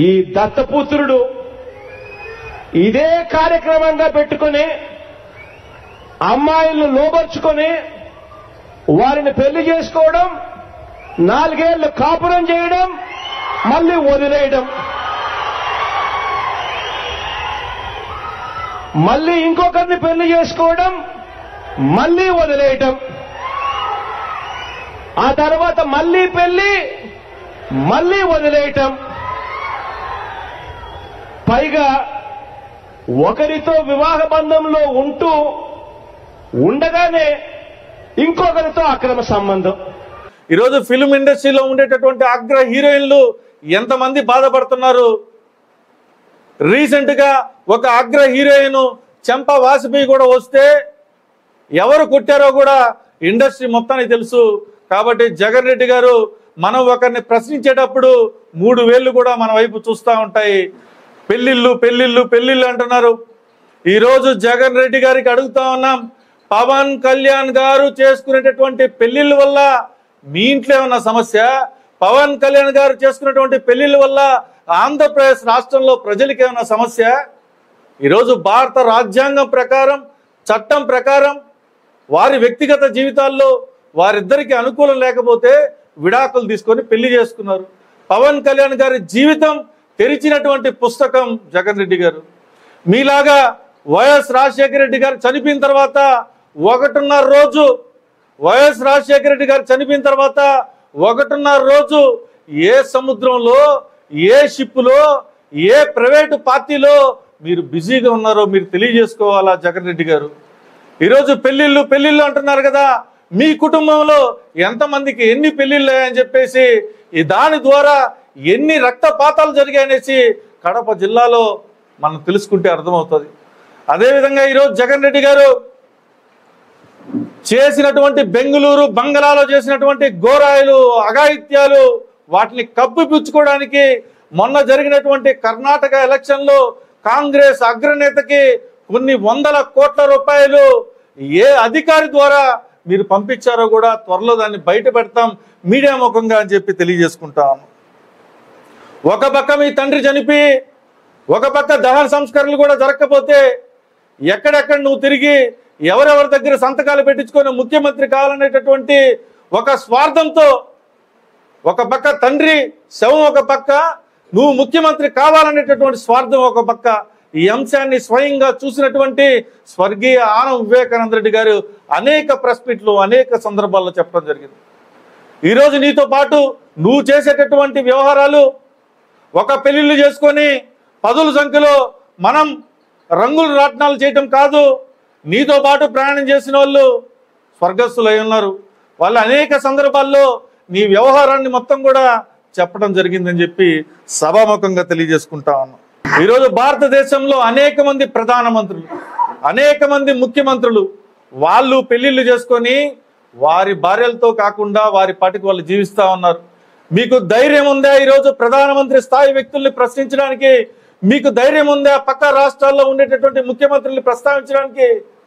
ఈ దత్తపుత్రుడు ఇదే కార్యక్రమంగా పెట్టుకుని అమ్మాయిలను లోబర్చుకొని వారిని పెళ్లి చేసుకోవడం నాలుగేళ్లు కాపురం చేయడం మళ్ళీ వదిలేయడం మళ్ళీ ఇంకొకరిని పెళ్లి చేసుకోవడం మళ్ళీ వదిలేయటం ఆ తర్వాత మళ్ళీ పెళ్లి మళ్ళీ వదిలేయటం పైగా ఒకరితో వివాహ బంధంలో ఉంటూ ఉండగానే ఇంకొకరితో అక్రమ సంబంధం ఈరోజు ఫిల్మ్ ఇండస్ట్రీలో ఉండేటటువంటి అగ్ర హీరోయిన్లు ఎంతమంది బాధపడుతున్నారు రీసెంట్ గా ఒక అగ్ర హీరోయిన్ చెంప వాసిపి కూడా వస్తే ఎవరు కొట్టారో కూడా ఇండస్ట్రీ మొత్తానికి తెలుసు కాబట్టి జగన్ రెడ్డి గారు మనం ఒకరిని ప్రశ్నించేటప్పుడు మూడు వేళ్ళు కూడా మన వైపు చూస్తూ ఉంటాయి పెళ్ళిళ్ళు పెళ్ళిళ్ళు పెళ్ళిళ్ళు అంటున్నారు ఈరోజు జగన్ రెడ్డి గారికి అడుగుతా ఉన్నాం పవన్ కళ్యాణ్ గారు చేసుకునేటటువంటి పెళ్లిళ్ళ వల్ల మీ ఇంట్లో ఏమన్నా సమస్య పవన్ కళ్యాణ్ గారు చేసుకున్నటువంటి పెళ్లిళ్ళ వల్ల ఆంధ్రప్రదేశ్ రాష్ట్రంలో ప్రజలకి ఏమన్నా సమస్య ఈరోజు భారత రాజ్యాంగం ప్రకారం చట్టం ప్రకారం వారి వ్యక్తిగత జీవితాల్లో వారిద్దరికి అనుకూలం లేకపోతే విడాకులు తీసుకొని పెళ్లి చేసుకున్నారు పవన్ కళ్యాణ్ గారి జీవితం తెరిచినటువంటి పుస్తకం జగన్ రెడ్డి గారు మీలాగా వైఎస్ రాజశేఖర రెడ్డి గారు చనిపోయిన తర్వాత ఒకటిన్నర రోజు వైఎస్ రాజశేఖర రెడ్డి గారు చనిపోయిన తర్వాత ఒకటిన్నర రోజు ఏ సముద్రంలో ఏ షిప్పులో ఏ ప్రైవేటు పార్టీలో మీరు బిజీగా ఉన్నారో మీరు తెలియజేసుకోవాలా జగన్ రెడ్డి గారు ఈరోజు పెళ్లిళ్ళు పెళ్లిళ్ళు అంటున్నారు కదా మీ కుటుంబంలో ఎంతమందికి ఎన్ని పెళ్లిళ్ళు అని చెప్పేసి ఈ దాని ద్వారా ఎన్ని రక్తపాతాలు జరిగాయనేసి కడప జిల్లాలో మనం తెలుసుకుంటే అర్థమవుతుంది అదేవిధంగా ఈరోజు జగన్ రెడ్డి గారు చేసినటువంటి బెంగళూరు బంగళాలో చేసినటువంటి ఘోరాయిలు అఘాయిత్యాలు వాటిని కప్పిపుచ్చుకోవడానికి మొన్న జరిగినటువంటి కర్ణాటక ఎలక్షన్లో కాంగ్రెస్ అగ్రనేతకి కొన్ని వందల కోట్ల రూపాయలు ఏ అధికారి ద్వారా మీరు పంపించారో కూడా త్వరలో దాన్ని బయట పెడతాం మీడియా ముఖంగా అని చెప్పి తెలియజేసుకుంటాం ఒక పక్క మీ తండ్రి చనిపోయి ఒక పక్క దహన సంస్కరణలు కూడా జరగకపోతే ఎక్కడెక్కడ నువ్వు తిరిగి ఎవరెవరి దగ్గర సంతకాలు పెట్టించుకొని ముఖ్యమంత్రి కావాలనేటటువంటి ఒక స్వార్థంతో ఒక పక్క తండ్రి శవం ఒక పక్క నువ్వు ముఖ్యమంత్రి కావాలనేటటువంటి స్వార్థం ఒక పక్క ఈ అంశాన్ని స్వయంగా చూసినటువంటి స్వర్గీయ ఆనం వివేకానంద రెడ్డి గారు అనేక ప్రెస్ మీట్లు అనేక సందర్భాల్లో చెప్పడం జరిగింది ఈరోజు నీతో పాటు నువ్వు చేసేటటువంటి వ్యవహారాలు ఒక పెళ్లిళ్ళు చేసుకొని పదుల సంఖ్యలో మనం రంగులు రాట్నాలు చేయటం కాదు నీతో పాటు ప్రయాణం చేసిన వాళ్ళు స్వర్గస్థులై ఉన్నారు వాళ్ళు అనేక సందర్భాల్లో నీ వ్యవహారాన్ని మొత్తం కూడా చెప్పడం జరిగిందని చెప్పి సభాముఖంగా తెలియజేసుకుంటా ఉన్నాం ఈరోజు భారతదేశంలో అనేక మంది ప్రధానమంత్రులు అనేక మంది ముఖ్యమంత్రులు వాళ్ళు పెళ్లిళ్ళు చేసుకొని వారి భార్యలతో కాకుండా వారి పాటికి వాళ్ళు జీవిస్తా ఉన్నారు మీకు ధైర్యం ఉందా ఈరోజు ప్రధానమంత్రి స్థాయి వ్యక్తుల్ని ప్రశ్నించడానికి మీకు ధైర్యం ఉందా పక్క రాష్ట్రాల్లో ఉండేటటువంటి ముఖ్యమంత్రుల్ని ప్రస్తావించడానికి